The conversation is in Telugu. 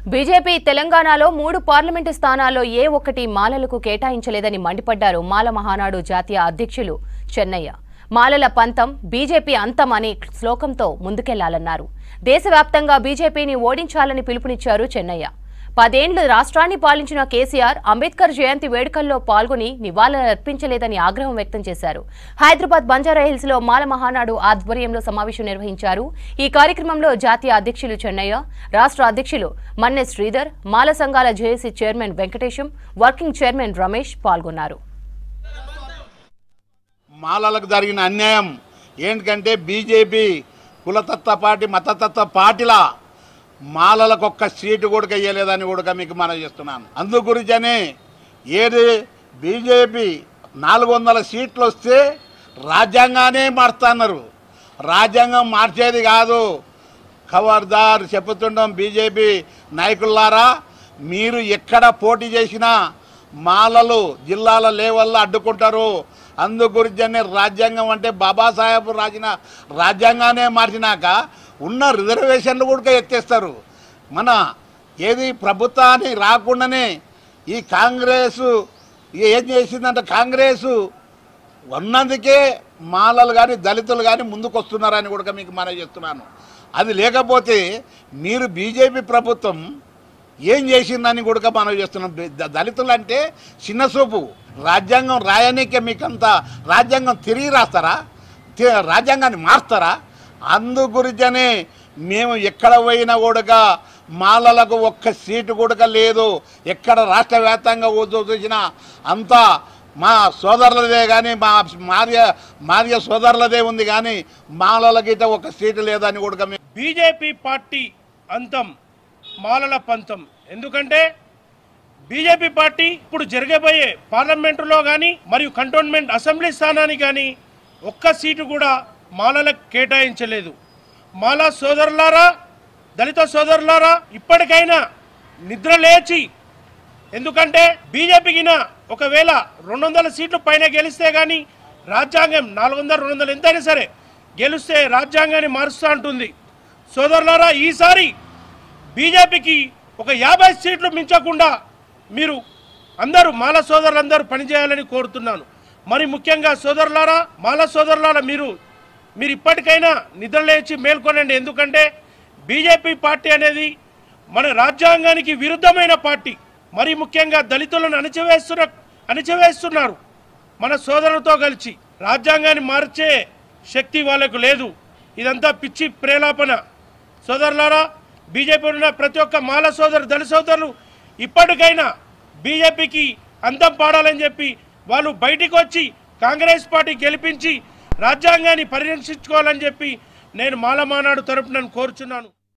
బీజేపీ తెలంగాణలో మూడు పార్లమెంటు స్థానాల్లో ఏ ఒక్కటి మాలలకు కేటాయించలేదని మండిపడ్డారు మాల మహానాడు జాతీయ అధ్యక్షులు చెన్నయ్య మాలల పంతం బీజేపీ అంతం అనే శ్లోకంతో ముందుకెళ్లాలన్నారు దేశవ్యాప్తంగా బీజేపీని ఓడించాలని పిలుపునిచ్చారు చెన్నయ్య పదేండ్లు రాష్ట్రాన్ని పాలించిన కేసీఆర్ అంబేద్కర్ జయంతి వేడుకల్లో పాల్గొని నివాళులర్పించలేదని ఆగ్రహం వ్యక్తం చేశారు హైదరాబాద్ బంజారాహిల్స్ లో మాల మహానాడు ఆధ్వర్యంలో సమావేశం నిర్వహించారు ఈ కార్యక్రమంలో జాతీయ అధ్యక్షులు చెన్నయ్య రాష్ట్ర అధ్యక్షులు మన్నె శ్రీధర్ మాల సంఘాల JAC chairman Venkatesham working chairman Ramesh పాల్గొన్నారు మాలలకు జరిగిన అన్యాయం ఏంటంటే బీజేపీ కులతత్వ పార్టీ మతతత్వ పార్టీల మాలలకు ఒక్క సీటు కూడా ఇయ్యలేదని కూడా మీకు మనం చేస్తున్నాను అందు గురించని ఏది బీజేపీ నాలుగు వందల సీట్లు వస్తే రాజ్యాంగానే మారుతున్నారు రాజ్యాంగం మార్చేది కాదు ఖబర్దార్ చెప్పుతుండం బీజేపీ నాయకులారా మీరు ఎక్కడ పోటీ చేసినా మాలలు జిల్లాల లేవల్లో అడ్డుకుంటారు అందు గురించనే రాజ్యాంగం అంటే బాబాసాహెబ్ రాసిన రాజ్యాంగానే మార్చినాక ఉన్న రిజర్వేషన్లు కూడా ఎత్తేస్తారు మన ఏది ప్రభుత్వాన్ని రాకుండానే ఈ కాంగ్రెస్ ఏం చేసిందంటే కాంగ్రెసు ఉన్నందుకే మాలలు కానీ దళితులు కానీ ముందుకు వస్తున్నారని కూడా మీకు మనం చేస్తున్నాను అది లేకపోతే మీరు బీజేపీ ప్రభుత్వం ఏం చేసిందని కూడా మనం చేస్తున్నాం ద- దళితులు అంటే చిన్న చూపు రాజ్యాంగం రాయనీకే మీకంత రాజ్యాంగం తిరిగి రాస్తారా తి- రాజ్యాంగాన్ని మారుస్తారా అందు గురించనే మేము ఎక్కడ పోయినా కూడా మాలలకు ఒక్క సీటు కూడా లేదు ఎక్కడ రాష్ట్ర వ్యాప్తంగా ఊ- చూసినా అంతా మా సోదరులదే కానీ మా మార్య మార్య సోదరులదే ఉంది కానీ మాలలకి ఇట ఒక సీటు లేదని కూడా మేము బీజేపీ పార్టీ అంతం మాలల పంతం ఎందుకంటే బీజేపీ పార్టీ ఇప్పుడు జరగబోయే పార్లమెంటులో కానీ మరియు కంటోన్మెంట్ అసెంబ్లీ స్థానానికి కానీ ఒక్క సీటు కూడా మాలలకు కేటాయించలేదు మాలా సోదరులారా దళిత సోదరులారా ఇప్పటికైనా నిద్ర లేచి ఎందుకంటే బీజేపీకి ఒకవేళ రెండు వందల సీట్లు పైన గెలిస్తే కానీ రాజ్యాంగం నాలుగు వందల రెండు వందలు ఎంతైనా సరే గెలిస్తే రాజ్యాంగాన్ని మారుస్తూ అంటుంది సోదరులారా ఈసారి బీజేపీకి ఒక యాభై సీట్లు మించకుండా మీరు అందరూ మాల సోదరులందరూ పనిచేయాలని కోరుతున్నాను మరి ముఖ్యంగా సోదరులారా మాల సోదరులారా మీరు మీరు ఇప్పటికైనా నిద్రలేచి మేల్కొనండి ఎందుకంటే బీజేపీ పార్టీ అనేది మన రాజ్యాంగానికి విరుద్ధమైన పార్టీ మరి ముఖ్యంగా దళితులను అణచివేస్తున్న అణచివేస్తున్నారు మన సోదరులతో కలిసి రాజ్యాంగాన్ని మార్చే శక్తి వాళ్ళకు లేదు ఇదంతా పిచ్చి ప్రేలాపన సోదరులారా బీజేపీ ఉన్న ప్రతి ఒక్క మాల సోదరు దళిత సోదరులు ఇప్పటికైనా బీజేపీకి అందం పాడాలని చెప్పి వాళ్ళు బయటికి వచ్చి కాంగ్రెస్ పార్టీ గెలిపించి రాజ్యాంగాన్ని పరిరక్షించుకోవాలని చెప్పి నేను మాలమానాడు తరపున కోరుచున్నాను